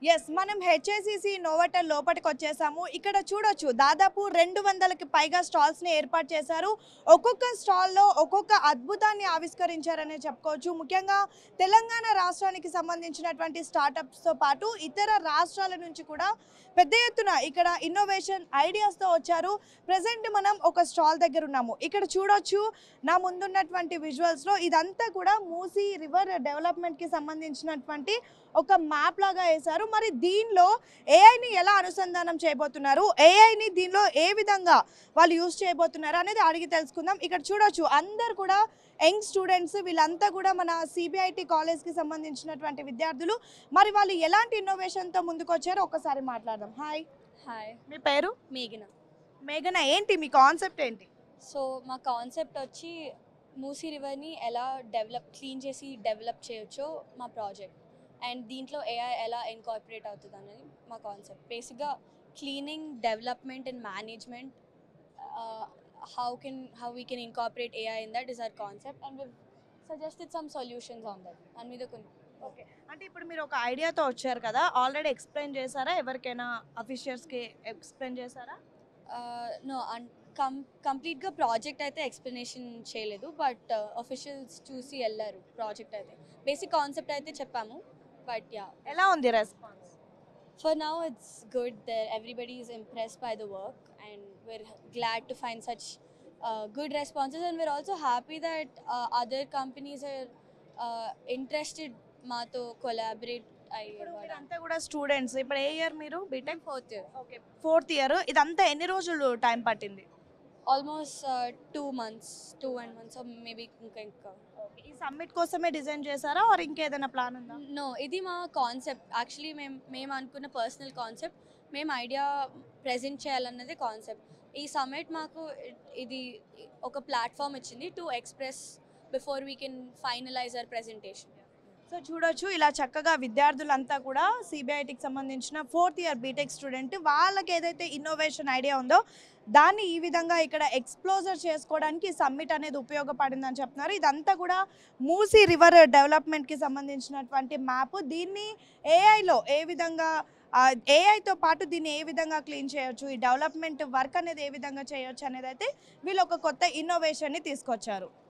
yes మనం హెచ్ఏసిసి Novotel లోపలికి వచ్చేసాము ఇక్కడ చూడొచ్చు దాదాపు రెండు వందలకి పైగా స్టాల్స్ ని ఏర్పాటు చేశారు ఒక్కొక్క స్టాల్లో ఒక్కొక్క అద్భుతాన్ని ఆవిష్కరించారనే చెప్పుకోవచ్చు ముఖ్యంగా తెలంగాణ రాష్ట్రానికి సంబంధించినటువంటి స్టార్టప్స్ తో పాటు ఇతర రాష్ట్రాల నుంచి కూడా పెద్ద ఎత్తున ఇక్కడ ఇన్నోవేషన్ ఐడియాస్ తో వచ్చారు ప్రజెంట్ మనం ఒక స్టాల్ దగ్గర ఉన్నాము ఇక్కడ చూడొచ్చు నా ముందున్నటువంటి విజువల్స్ లో ఇదంతా కూడా మూసీ రివర్ డెవలప్మెంట్ కి సంబంధించినటువంటి ఒక మ్యాప్ లాగా వేశారు మరి దీనిలో ఏఐని ఎలా అనుసంధానం చేయబోతున్నారు ఏఐని దీనిలో ఏ విధంగా వాళ్ళు యూజ్ చేయబోతున్నారు అనేది అడిగి తెలుసుకుందాం ఇక్కడ చూడొచ్చు అందరు కూడా యంగ్ స్టూడెంట్స్ వీళ్ళంతా కూడా మన సిబిఐటి కాలేజ్కి సంబంధించినటువంటి విద్యార్థులు మరి వాళ్ళు ఎలాంటి ఇన్నోవేషన్తో ముందుకు వచ్చారో ఒకసారి మాట్లాడదాం హాయ్ హాయ్ మీ పేరు మేఘన మేఘన ఏంటి మీ కాన్సెప్ట్ ఏంటి సో మా కాన్సెప్ట్ వచ్చి మూసీ రివర్ని ఎలా డెవలప్ క్లీన్ చేసి డెవలప్ చేయొచ్చో మా ప్రాజెక్ట్ అండ్ దీంట్లో ఏఐ ఎలా ఇన్కార్పొరేట్ అవుతుంది అనేది మా కాన్సెప్ట్ బేసిక్గా cleaning development and management how can how we can incorporate AI in that is our concept and we suggested some solutions on that దాని మీద కొన్ని ఓకే అంటే ఇప్పుడు మీరు ఒక ఐడియాతో వచ్చారు కదా ఆల్రెడీ ఎక్స్ప్లెయిన్ చేశారా ఎవరికైనా అఫీషియల్స్కి ఎక్స్ప్లెయిన్ చేశారా నో అన్ కం కంప్లీట్గా ప్రాజెక్ట్ అయితే ఎక్స్ప్లెనేషన్ చేయలేదు బట్ అఫీషియల్స్ చూసి వెళ్ళారు ప్రాజెక్ట్ అయితే బేసిక్ కాన్సెప్ట్ అయితే చెప్పాము బట్ యా ఎలా ఉంది response for now it's good there everybody is impressed by the work and we're glad to find such uh, good responses and we're also happy that uh, other companies are uh, interested మాతో collaborate ఇప్పుడు అయ్యే మీరంతా కూడా students ఇప్పుడు ఏ year మీరు BTech fourth year okay fourth year ఇదంతా ఎన్ని రోజులు టైం పట్టింది almost two months two and months maybe ఇంకా ఇంకా ఈ సమ్మిట్ కోసమే డిజైన్ చేశారా ఆర్ ఇంకేదైనా ప్లాన్ ఉందా నో ఇది మా కాన్సెప్ట్ యాక్చువల్లీ మేము మేము అనుకున్న పర్సనల్ కాన్సెప్ట్ మేము ఐడియా ప్రజెంట్ చేయాలన్నది కాన్సెప్ట్ ఈ సమ్మిట్ మాకు ఇది ఒక ప్లాట్ఫామ్ ఇచ్చింది to express before we can finalise our presentation so చూడొచ్చు ఇలా చక్కగా విద్యార్థులంతా కూడా సిబిఐటికి సంబంధించిన ఫోర్త్ ఇయర్ బీటెక్ స్టూడెంట్ వాళ్ళకి ఏదైతే ఇన్నోవేషన్ ఐడియా ఉందో దాన్ని ఈ విధంగా ఇక్కడ ఎక్స్ప్లోజర్ చేసుకోవడానికి సమ్మిట్ అనేది ఉపయోగపడిందని చెప్తున్నారు ఇదంతా కూడా మూసీ రివర్ డెవలప్మెంట్కి సంబంధించినటువంటి మ్యాప్ దీన్ని ఏఐలో ఏ విధంగా ఏఐతో పాటు దీన్ని ఏ విధంగా క్లీన్ చేయొచ్చు ఈ డెవలప్మెంట్ వర్క్ అనేది ఏ విధంగా చేయొచ్చు అనేది అయితే వీళ్ళు ఒక కొత్త ఇన్నోవేషన్ని తీసుకొచ్చారు